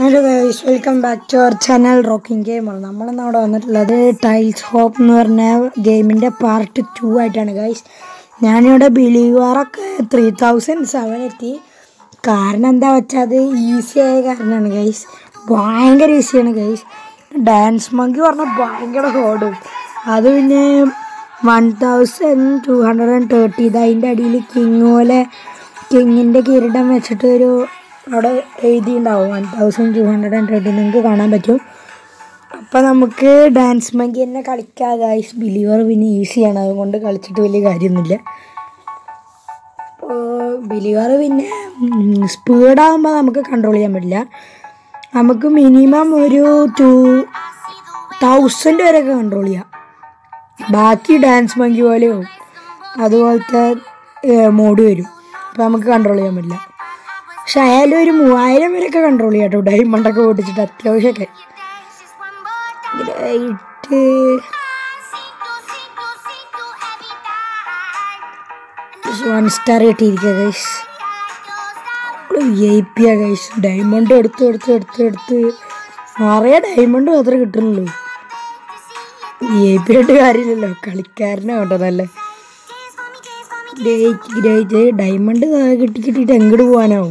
Hello guys welcome back to our channel rocking gamer നമ്മളിന്ന് അവിടെ വന്നിട്ടുള്ളത് ടൈൽസ് ഹോപ്പ് എന്ന് പറഞ്ഞ ഗെയിമിൻ്റെ പാർട്ട് ടു ആയിട്ടാണ് ഗൈസ് ഞാനിവിടെ ബിലീവറൊക്കെ ത്രീ തൗസൻഡ് സെവൻ എത്തി കാരണം എന്താ വെച്ചാൽ അത് ഈസി ആയ കാരണമാണ് ഗൈസ് ഭയങ്കര ഈസിയാണ് ഗൈസ് ഡാൻസ് മങ്കി പറഞ്ഞാൽ ഭയങ്കര ഹോടും അത് പിന്നെ one thousand two hundred and thirty ഇത് അതിൻ്റെ അടിയിൽ കിങ് പോലെ കിങ്ങിൻ്റെ കിരീടം വെച്ചിട്ട് ഒരു അവിടെ എഴുതിയിട്ടുണ്ടാവും one thousand two hundred and thirty നിങ്ങൾക്ക് കാണാൻ പറ്റും അപ്പം നമുക്ക് ഡാൻസ് മങ്കി തന്നെ കളിക്കാം ഗൈസ് ബിലീവർ പിന്നെ ഈസിയാണ് അതുകൊണ്ട് കളിച്ചിട്ട് വലിയ കാര്യമൊന്നുമില്ല അപ്പോൾ ബിലീവർ പിന്നെ സ്പീഡാകുമ്പോൾ നമുക്ക് കൺട്രോൾ ചെയ്യാൻ പറ്റില്ല നമുക്ക് മിനിമം ഒരു ടു തൗസൻഡ് വരെയൊക്കെ കൺട്രോൾ ചെയ്യാം ബാക്കി ഡാൻസ് മങ്കി പോലെയോ അതുപോലത്തെ മോഡ് വരും അപ്പോൾ നമുക്ക് കൺട്രോൾ ചെയ്യാൻ പറ്റില്ല പക്ഷെ ആയാലും ഒരു മൂവായിരം വരെയൊക്കെ കൺട്രോൾ ചെയ്യാം കേട്ടോ ഡയമണ്ടൊക്കെ പൊട്ടിച്ചിട്ട് അത്യാവശ്യമൊക്കെ ഗ്രേറ്റ് വൺ സ്റ്റാർ കിട്ടിയിരിക്കുക ഗൈസ് എയ്പിയ ഗൈസ് ഡയമണ്ട് എടുത്ത് എടുത്ത് എടുത്ത് എടുത്ത് നിറയെ ഡയമണ്ട് മാത്രമേ കിട്ടുന്നുള്ളൂ എ പി ആയിട്ട് കാര്യമില്ലല്ലോ കളിക്കാരനെ കേട്ടോ നല്ല ഗ്രേറ്റ് ഗ്രേറ്റ് ഡയമണ്ട് കിട്ടി കിട്ടിയിട്ട് എങ്ങോട്ട് പോകാനാവും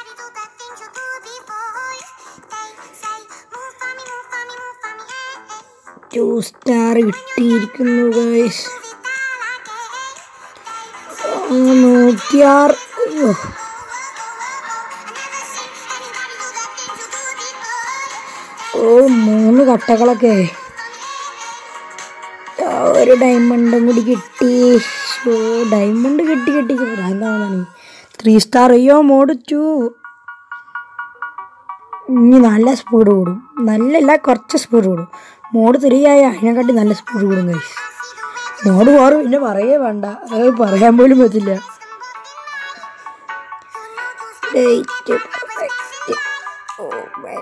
ടു സ്റ്റാർ കിട്ടിയിരിക്കുന്നു ഗൈസ് നൂറ്റിയാറ് അയ്യോ ഓ മൂന്ന് കട്ടകളൊക്കെ ആ, ഒരു ഡയമണ്ടും കൂടി കിട്ടി ഷോ ഡയമണ്ട് കിട്ടി കിട്ടി ഭ്രാന്താണ് ത്രീ സ്റ്റാർ അയ്യോ മോഡ് ടു ഇനി നല്ല സ്പീഡ് കൂടും നല്ലല്ല കുറച്ച് സ്പീഡ് കൂടും മോഡ് ത്രീ ആയ അതിനെക്കാട്ടി നല്ല സ്പീഡ് കൂടും കൈസ് മോഡ് ഫോറ് പിന്നെ പറയേ വേണ്ട അത് പറയാൻ പോലും പറ്റില്ല Date perfect. Oh, man.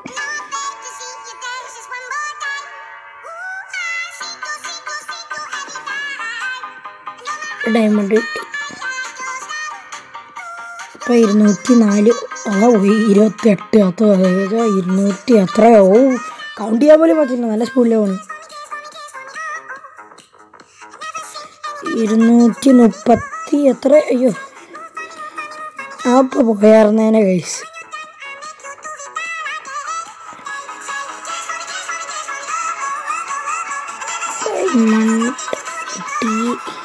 Diamond കിട്ടി ഇപ്പം ഇരുന്നൂറ്റി നാല് ആ പോയി ഇരുപത്തി എട്ട് അത്ര അതായത് ഇരുന്നൂറ്റി എത്രയോ ഓ കൗണ്ട് ചെയ്യാൻ പോലും പറ്റില്ല നല്ല സ്പീഡിലെ പോണ് ഇരുന്നൂറ്റി മുപ്പത്തി എത്ര അയ്യോ ആ ഇപ്പം പോയായിരുന്നേനെ കഴിച്ച് ഡയമണ്ട് കിട്ടി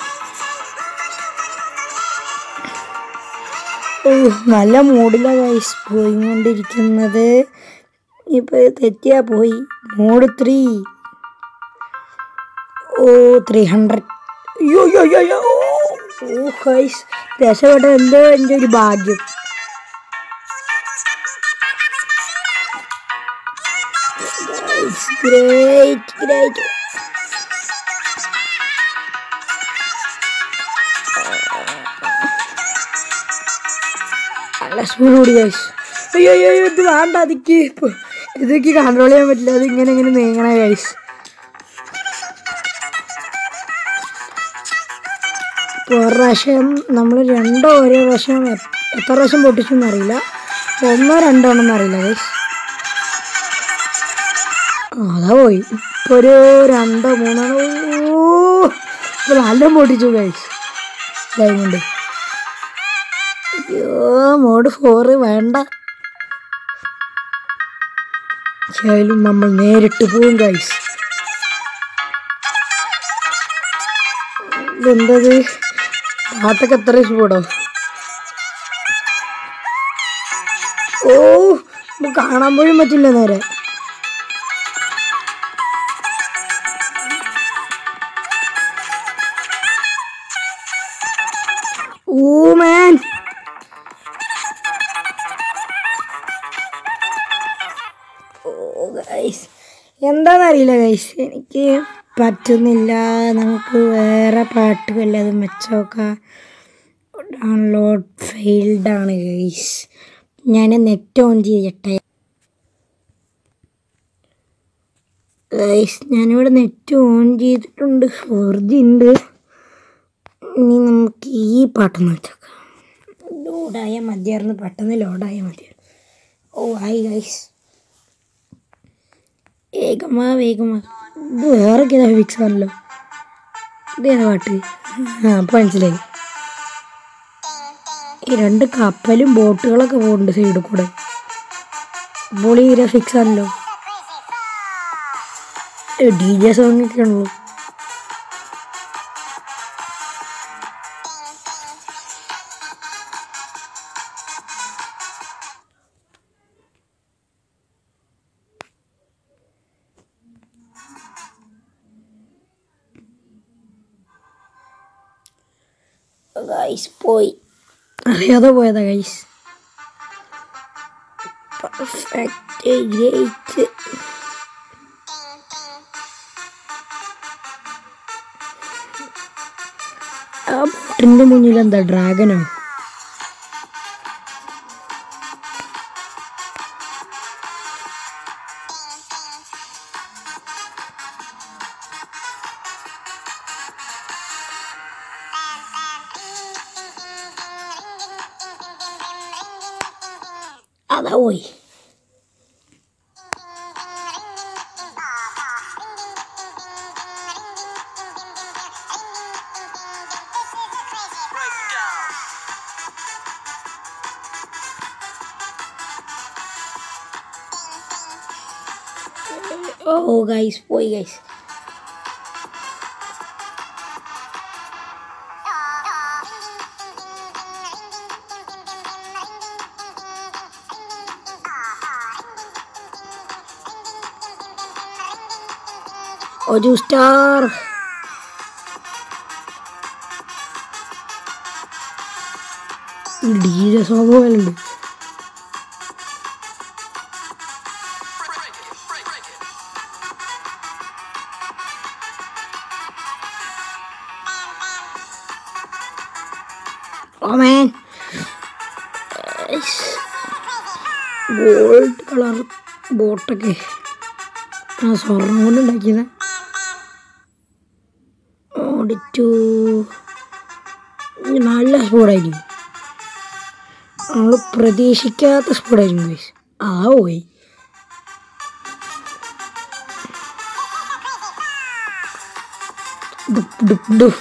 ഓ, നല്ല മൂഡില ഗൈസ് പോയിക്കൊണ്ടിരിക്കുന്നത് ഇപ്പൊ തെറ്റിയാ പോയി മൂഡ് ത്രീ ഓ ത്രീ ഹൺഡ്രഡ് അയ്യോ അയ്യോ അയ്യോ അയ്യോ ഓ ഗൈസ് രക്ഷപ്പെട്ട എന്തോ എൻ്റെ ഒരു ഭാഗ്യം ഗ്രേറ്റ് ഗ്രേറ്റ് നല്ല സ്പീഡ് കൂടി ഗൈസ് അയ്യോ അയ്യോ അയ്യോ ഇത് വേണ്ട അതിക്ക് ഇപ്പൊ ഇതൊക്കെ കൺട്രോൾ ചെയ്യാൻ പറ്റില്ല അത് ഇങ്ങനെ ഇങ്ങനെ നീങ്ങണ ഗൈസ് ഒരു പ്രാവശ്യം നമ്മൾ രണ്ടോ ഓരോ പ്രാവശ്യം എ- എത്ര പ്രാവശ്യം പൊട്ടിച്ചെന്ന് അറിയില്ല ഒന്നോ രണ്ടോ ആണെന്ന് അറിയില്ല ഗൈസ് അതാ പോയി ഇപ്പൊ ഒരു രണ്ടോ മൂന്നോ ഓ ഇപ്പൊ നല്ല പൊട്ടിച്ചു ഗൈസ് ഡയമണ്ട് അയ്യോ മോഡ് ഫോറ് വേണ്ട ശൈലും നമ്മൾ നേരിട്ട് പോവും ഗൈസ് ഇതെന്തത് പാട്ടൊക്കെ എത്ര സ്പീഡോ ഓ നമുക്ക് കാണാൻ പോലും പറ്റില്ല നേരെ ഓ മാൻ ഗൈസ് എന്താണെന്നറിയില്ല ഗൈസ് എനിക്ക് പറ്റുന്നില്ല നമുക്ക് വേറെ പാട്ട് വല്ലതും വെച്ചോക്കാം ഡൗൺലോഡ് ഫെയിൽഡ് ആണ് ഗൈസ് ഞാൻ നെറ്റ് ഓൺ ചെയ്യട്ടെ ഗൈസ് ഞാനിവിടെ നെറ്റ് ഓൺ ചെയ്തിട്ടുണ്ട് ഫോർ ജി ഉണ്ട് ഇനി നമുക്ക് ഈ പാട്ടൊന്ന് വെച്ചേക്കാം ലോഡായാൽ മതിയായിരുന്നു പെട്ടെന്ന് ലോഡായാൽ മതിയായിരുന്നു ഓ ഹായ് ഗൈസ് വേഗമാ വേഗമാ ഇത് വേറെ ഏതാ ഫിക്സ് ആണല്ലോ ഇത് ഏതാ പാട്ട് ആ അപ്പം മനസ്സിലായി ഈ രണ്ട് കപ്പലും ബോട്ടുകളൊക്കെ പോകുന്നുണ്ട് സൈഡിൽ കൂടെ ഇപ്പോൾ ഈ ഫിക്സ് ആണല്ലോ ഡി ജെ സോങ് ഒക്കെ ഉള്ളൂ ഗൈസ് പോയി അറിയാതെ പോയതാ ഗൈസ് പെർഫെക്റ്റ് ഗ്രേറ്റ് ആ ബോട്ടിന്റെ മുന്നിൽ എന്താ ഡ്രാഗനോ അതാ പോയി ഓ ഗൈസ് പോയി ഗൈസ് ഒരു സ്റ്റാർ ഡീജ സോങ് പോലുണ്ട് ഓ മാൻ ഗോൾഡ് കളർ ബോട്ടൊക്കെ ആ സ്വർണം കൊണ്ട് ഉണ്ടാക്കിയത് ഓടിച്ചു നല്ല സ്പീഡായിരിക്കും നമ്മൾ പ്രതീക്ഷിക്കാത്ത സ്പീഡായിരിക്കും ഗൈസ് ആ പോയി ഡുപ് ഡുപ് ഡുപ്.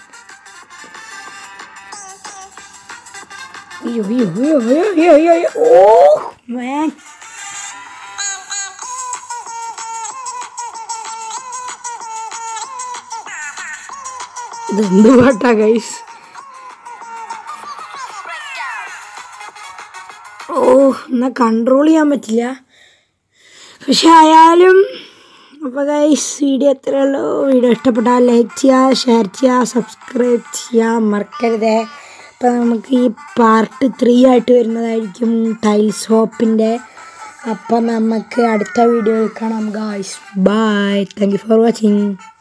അയ്യോ അയ്യോ അയ്യോ അയ്യോ അയ്യോ അയ്യോ അയ്യോ ഓ മാൻ ഇതെന്ത് പാട്ടാ ഗൈസ് ഓ എന്നാ കൺട്രോൾ ചെയ്യാൻ പറ്റില്ല പക്ഷെ ആയാലും അപ്പോൾ ഗൈസ് വീഡിയോ എത്രയേ ഉള്ളൂ വീഡിയോ ഇഷ്ടപ്പെട്ടാൽ ലൈക്ക് ചെയ്യുക ഷെയർ ചെയ്യുക സബ്സ്ക്രൈബ് ചെയ്യുക മറക്കരുത് അപ്പോൾ നമുക്ക് ഈ പാർട്ട് ത്രീ ആയിട്ട് വരുന്നതായിരിക്കും ടൈൽസ് ഹോപ്പിൻ്റെ അപ്പം നമുക്ക് അടുത്ത വീഡിയോയിൽ കാണാം guys bye thank you for watching